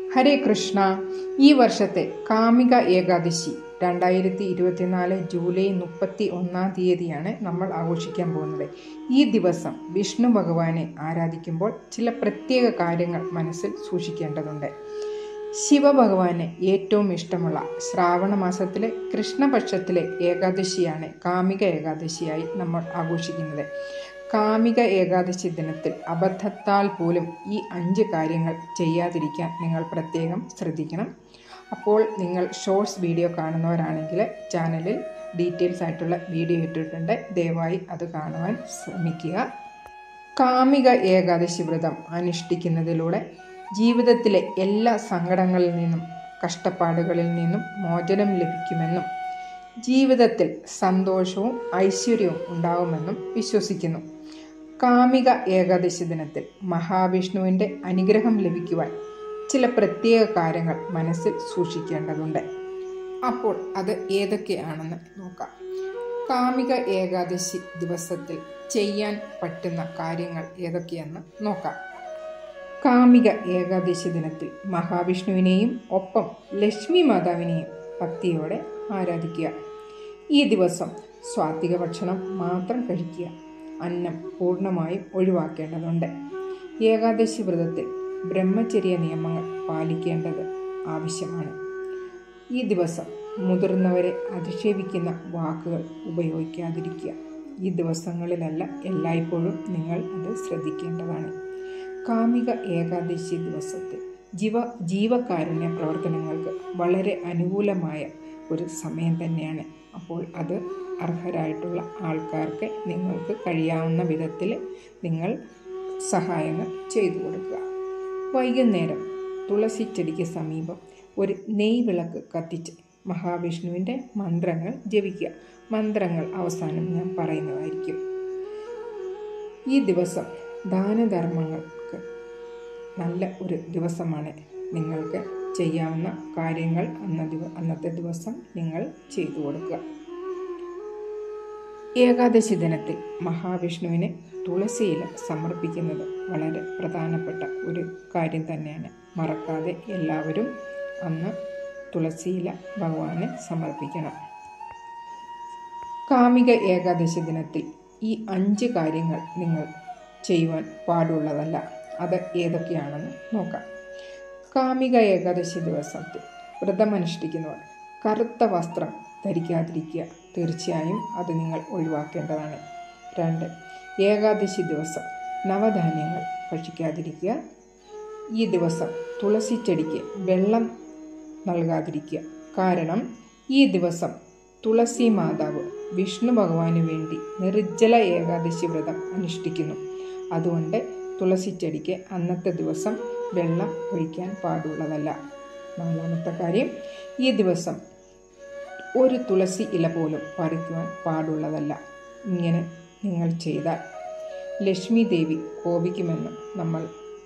ഹരേ കൃഷ്ണ ഈ വർഷത്തെ കാമിക ഏകാദശി രണ്ടായിരത്തി ഇരുപത്തിനാല് ജൂലൈ മുപ്പത്തി ഒന്നാം തീയതിയാണ് നമ്മൾ ആഘോഷിക്കാൻ പോകുന്നത് ഈ ദിവസം വിഷ്ണു ഭഗവാനെ ആരാധിക്കുമ്പോൾ ചില പ്രത്യേക കാര്യങ്ങൾ മനസ്സിൽ സൂക്ഷിക്കേണ്ടതുണ്ട് ശിവഭഗവാന് ഏറ്റവും ഇഷ്ടമുള്ള ശ്രാവണ മാസത്തിലെ കൃഷ്ണപക്ഷത്തിലെ ഏകാദശിയാണ് കാമിക ഏകാദശിയായി നമ്മൾ ആഘോഷിക്കുന്നത് കാമിക ഏകാദശി ദിനത്തിൽ അബദ്ധത്താൽ പോലും ഈ അഞ്ച് കാര്യങ്ങൾ ചെയ്യാതിരിക്കാൻ നിങ്ങൾ പ്രത്യേകം ശ്രദ്ധിക്കണം അപ്പോൾ നിങ്ങൾ ഷോർട്സ് വീഡിയോ കാണുന്നവരാണെങ്കിൽ ചാനലിൽ ഡീറ്റെയിൽസ് ആയിട്ടുള്ള വീഡിയോ ഇട്ടിട്ടുണ്ട് ദയവായി അത് കാണുവാൻ ശ്രമിക്കുക കാമിക ഏകാദശി വ്രതം അനുഷ്ഠിക്കുന്നതിലൂടെ ജീവിതത്തിലെ എല്ലാ സങ്കടങ്ങളിൽ നിന്നും കഷ്ടപ്പാടുകളിൽ നിന്നും മോചനം ലഭിക്കുമെന്നും ജീവിതത്തിൽ സന്തോഷവും ഐശ്വര്യവും ഉണ്ടാവുമെന്നും വിശ്വസിക്കുന്നു കാമിക ഏകാദശി ദിനത്തിൽ മഹാവിഷ്ണുവിൻ്റെ അനുഗ്രഹം ലഭിക്കുവാൻ ചില പ്രത്യേക കാര്യങ്ങൾ മനസ്സിൽ സൂക്ഷിക്കേണ്ടതുണ്ട് അപ്പോൾ അത് ഏതൊക്കെയാണെന്ന് നോക്കാം കാമിക ഏകാദശി ദിവസത്തിൽ ചെയ്യാൻ പറ്റുന്ന കാര്യങ്ങൾ ഏതൊക്കെയെന്ന് നോക്കാം കാമിക ഏകാദശി ദിനത്തിൽ മഹാവിഷ്ണുവിനെയും ഒപ്പം ലക്ഷ്മി മാതാവിനെയും ഭക്തിയോടെ ആരാധിക്കുക ഈ ദിവസം സ്വാത്വിക ഭക്ഷണം മാത്രം കഴിക്കുക അന്നം പൂർണ്ണമായും ഒഴിവാക്കേണ്ടതുണ്ട് ഏകാദശി വ്രതത്തിൽ ബ്രഹ്മചര്യ നിയമങ്ങൾ പാലിക്കേണ്ടത് ആവശ്യമാണ് ഈ ദിവസം മുതിർന്നവരെ അധിക്ഷേപിക്കുന്ന വാക്കുകൾ ഉപയോഗിക്കാതിരിക്കുക ഈ ദിവസങ്ങളിലല്ല എല്ലായ്പ്പോഴും നിങ്ങൾ അത് ശ്രദ്ധിക്കേണ്ടതാണ് കാമിക ഏകാദശി ദിവസത്തിൽ ജീവ ജീവകാരുണ്യ പ്രവർത്തനങ്ങൾക്ക് വളരെ അനുകൂലമായ ഒരു സമയം തന്നെയാണ് അപ്പോൾ അത് അർഹരായിട്ടുള്ള ആൾക്കാർക്ക് നിങ്ങൾക്ക് കഴിയാവുന്ന വിധത്തിൽ നിങ്ങൾ സഹായങ്ങൾ ചെയ്തു കൊടുക്കുക വൈകുന്നേരം തുളസി ചെടിക്ക് സമീപം ഒരു നെയ് വിളക്ക് കത്തിച്ച് മഹാവിഷ്ണുവിൻ്റെ മന്ത്രങ്ങൾ ജപിക്കുക മന്ത്രങ്ങൾ അവസാനം ഞാൻ പറയുന്നതായിരിക്കും ഈ ദിവസം ദാനധർമ്മങ്ങൾക്ക് നല്ല ഒരു ദിവസമാണ് നിങ്ങൾക്ക് ചെയ്യാവുന്ന കാര്യങ്ങൾ അന്ന ദിവ അന്നത്തെ ദിവസം നിങ്ങൾ ചെയ്തു കൊടുക്കുക ഏകാദശി ദിനത്തിൽ മഹാവിഷ്ണുവിന് തുളസിയില സമർപ്പിക്കുന്നത് വളരെ പ്രധാനപ്പെട്ട ഒരു കാര്യം തന്നെയാണ് മറക്കാതെ എല്ലാവരും അന്ന് തുളസിയില ഭഗവാന് സമർപ്പിക്കണം കാമിക ഏകാദശി ദിനത്തിൽ ഈ അഞ്ച് കാര്യങ്ങൾ നിങ്ങൾ ചെയ്യുവാൻ പാടുള്ളതല്ല അത് ഏതൊക്കെയാണെന്ന് നോക്കാം കാമിക ഏകാദശി ദിവസത്തിൽ വ്രതമനുഷ്ഠിക്കുന്നവർ കറുത്ത വസ്ത്രം ധരിക്കാതിരിക്കുക തീർച്ചയായും അത് നിങ്ങൾ ഒഴിവാക്കേണ്ടതാണ് രണ്ട് ഏകാദശി ദിവസം നവധാന്യങ്ങൾ ഭക്ഷിക്കാതിരിക്കുക ഈ ദിവസം തുളസി ചെടിക്ക് വെള്ളം നൽകാതിരിക്കുക കാരണം ഈ ദിവസം തുളസി മാതാവ് വിഷ്ണു ഭഗവാന് വേണ്ടി നിർജ്ജല ഏകാദശി വ്രതം അനുഷ്ഠിക്കുന്നു അതുകൊണ്ട് തുളസി ചെടിക്ക് അന്നത്തെ ദിവസം വെള്ളം ഒഴിക്കാൻ പാടുള്ളതല്ല നാലാമത്തെ കാര്യം ഈ ദിവസം ഒരു തുളസി ഇല പോലും പറിക്കുവാൻ പാടുള്ളതല്ല ഇങ്ങനെ നിങ്ങൾ ചെയ്താൽ ലക്ഷ്മി ദേവി കോപിക്കുമെന്ന് നമ്മൾ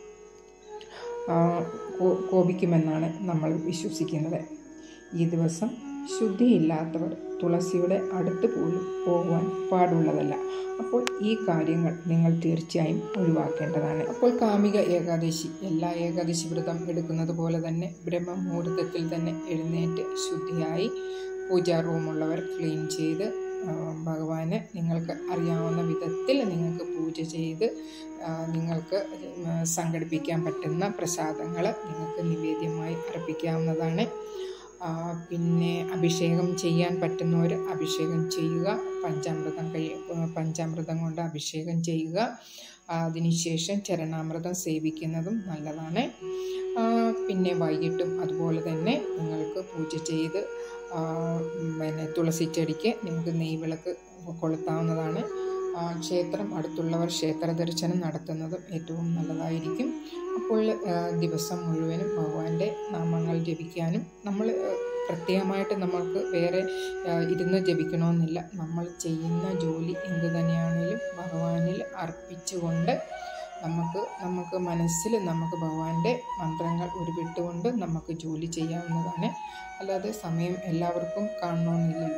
കോപിക്കുമെന്നാണ് നമ്മൾ വിശ്വസിക്കുന്നത് ഈ ദിവസം ശുദ്ധിയില്ലാത്തവർ തുളസിയുടെ അടുത്ത് പോലും പോകുവാൻ പാടുള്ളതല്ല അപ്പോൾ ഈ കാര്യങ്ങൾ നിങ്ങൾ തീർച്ചയായും ഒഴിവാക്കേണ്ടതാണ് അപ്പോൾ കാമിക ഏകാദശി എല്ലാ ഏകാദശി വ്രതം എടുക്കുന്നത് പോലെ തന്നെ ബ്രഹ്മമുഹൂർത്തത്തിൽ തന്നെ എഴുന്നേറ്റ് ശുദ്ധിയായി പൂജാ റൂമുള്ളവർ ക്ലീൻ ചെയ്ത് ഭഗവാന് നിങ്ങൾക്ക് അറിയാവുന്ന വിധത്തിൽ നിങ്ങൾക്ക് പൂജ ചെയ്ത് നിങ്ങൾക്ക് സംഘടിപ്പിക്കാൻ പറ്റുന്ന പ്രസാദങ്ങൾ നിങ്ങൾക്ക് നിവേദ്യമായി അർപ്പിക്കാവുന്നതാണ് പിന്നെ അഭിഷേകം ചെയ്യാൻ പറ്റുന്നവർ അഭിഷേകം ചെയ്യുക പഞ്ചാമൃതം കഴി പഞ്ചാമൃതം കൊണ്ട് അഭിഷേകം ചെയ്യുക അതിനുശേഷം ചരണാമൃതം സേവിക്കുന്നതും നല്ലതാണ് പിന്നെ വൈകിട്ടും അതുപോലെ തന്നെ നിങ്ങൾക്ക് പൂജ ചെയ്ത് പിന്നെ തുളസി ചെടിക്ക് നിങ്ങൾക്ക് നെയ്വിളക്ക് കൊളുത്താവുന്നതാണ് ക്ഷേത്രം അടുത്തുള്ളവർ ക്ഷേത്ര ദർശനം നടത്തുന്നതും ഏറ്റവും നല്ലതായിരിക്കും അപ്പോൾ ദിവസം മുഴുവനും ഭഗവാന്റെ നാമങ്ങൾ ജപിക്കാനും നമ്മൾ പ്രത്യേകമായിട്ട് നമ്മൾക്ക് വേറെ ഇരുന്ന് ജപിക്കണമെന്നില്ല നമ്മൾ ചെയ്യുന്ന ജോലി എന്തു തന്നെയാണെങ്കിലും ഭഗവാനിൽ അർപ്പിച്ചുകൊണ്ട് നമുക്ക് നമുക്ക് മനസ്സിൽ നമുക്ക് ഭഗവാന്റെ മന്ത്രങ്ങൾ ഉരുവിട്ടുകൊണ്ട് നമുക്ക് ജോലി ചെയ്യാവുന്നതാണ് അല്ലാതെ സമയം എല്ലാവർക്കും കാണണമെന്നില്ലല്ലോ അപ്പോൾ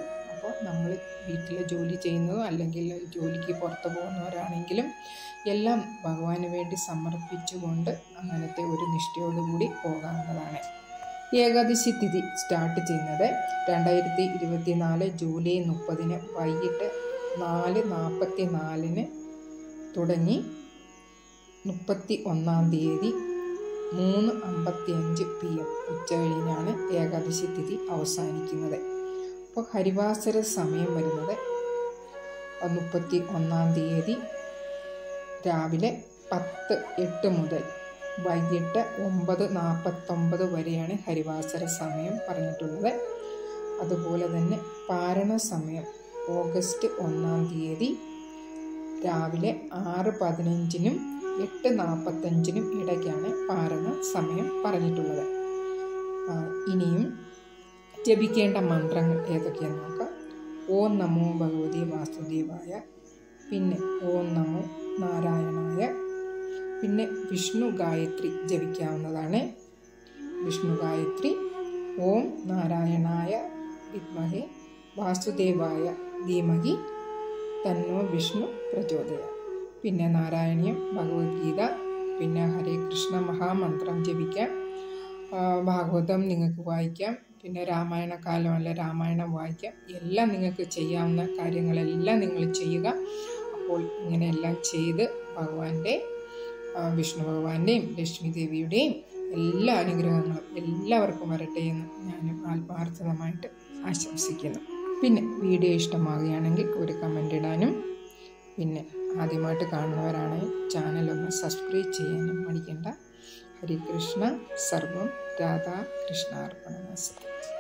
അപ്പോൾ നമ്മൾ വീട്ടിൽ ജോലി ചെയ്യുന്നതോ അല്ലെങ്കിൽ ജോലിക്ക് പുറത്ത് പോകുന്നവരാണെങ്കിലും എല്ലാം ഭഗവാന് വേണ്ടി സമർപ്പിച്ചുകൊണ്ട് അങ്ങനത്തെ ഒരു നിഷ്ഠയോടുകൂടി പോകാവുന്നതാണ് ഏകാദശി തിഥി സ്റ്റാർട്ട് ചെയ്യുന്നത് രണ്ടായിരത്തി ഇരുപത്തി നാല് ജൂലൈ മുപ്പതിന് വൈകിട്ട് നാല് നാൽപ്പത്തി നാലിന് തുടങ്ങി മുപ്പത്തി ഒന്നാം തീയതി മൂന്ന് അമ്പത്തി അഞ്ച് പി എം ഉച്ച കഴിഞ്ഞാണ് ഏകാദശി തിഥി അവസാനിക്കുന്നത് അപ്പോൾ ഹരിവാസര സമയം വരുന്നത് മുപ്പത്തി ഒന്നാം തീയതി രാവിലെ പത്ത് എട്ട് മുതൽ വൈകിട്ട് ഒമ്പത് നാൽപ്പത്തൊമ്പത് വരെയാണ് ഹരിവാസര സമയം പറഞ്ഞിട്ടുള്ളത് അതുപോലെ തന്നെ പാരണ സമയം ഓഗസ്റ്റ് ഒന്നാം തീയതി രാവിലെ ആറ് പതിനഞ്ചിനും എട്ട് നാൽപ്പത്തഞ്ചിനും ഇടയ്ക്കാണ് പാരണ സമയം പറഞ്ഞിട്ടുള്ളത് ഇനിയും ജപിക്കേണ്ട മന്ത്രങ്ങൾ ഏതൊക്കെയാണെന്ന് നോക്കാം ഓം നമോ ഭഗവതി വാസുദേവായ പിന്നെ ഓം നമോ നാരായണായ പിന്നെ വിഷ്ണു ഗായത്രി ജപിക്കാവുന്നതാണ് വിഷ്ണു ഗായത്രി ഓം നാരായണായ വിദ്മഹെ വാസുദേവായ ധീമഹി തന്നോ വിഷ്ണു പ്രചോദയ പിന്നെ നാരായണീയം ഭഗവത്ഗീത പിന്നെ ഹരേ കൃഷ്ണ മഹാമന്ത്രം ജപിക്കാം ഭാഗവതം നിങ്ങൾക്ക് വായിക്കാം പിന്നെ രാമായണ കാലമല്ല രാമായണം വായിക്കാം എല്ലാം നിങ്ങൾക്ക് ചെയ്യാവുന്ന കാര്യങ്ങളെല്ലാം നിങ്ങൾ ചെയ്യുക അപ്പോൾ ഇങ്ങനെയെല്ലാം ചെയ്ത് ഭഗവാന്റെ വിഷ്ണു ഭഗവാന്റെയും ലക്ഷ്മി ദേവിയുടെയും എല്ലാ അനുഗ്രഹങ്ങളും എല്ലാവർക്കും വരട്ടെ എന്ന് ഞാൻ ആത്മാർത്ഥമായിട്ട് ആശംസിക്കുന്നു പിന്നെ വീഡിയോ ഇഷ്ടമാവുകയാണെങ്കിൽ ഒരു കമൻ്റ് ഇടാനും പിന്നെ ആദ്യമായിട്ട് കാണുന്നവരാണെങ്കിൽ ചാനൽ ഒന്ന് സബ്സ്ക്രൈബ് ചെയ്യാനും മടിക്കണ്ട ഹരികൃഷ്ണ സർവം രാധാ കൃഷ്ണാർപ്പണമസ്തു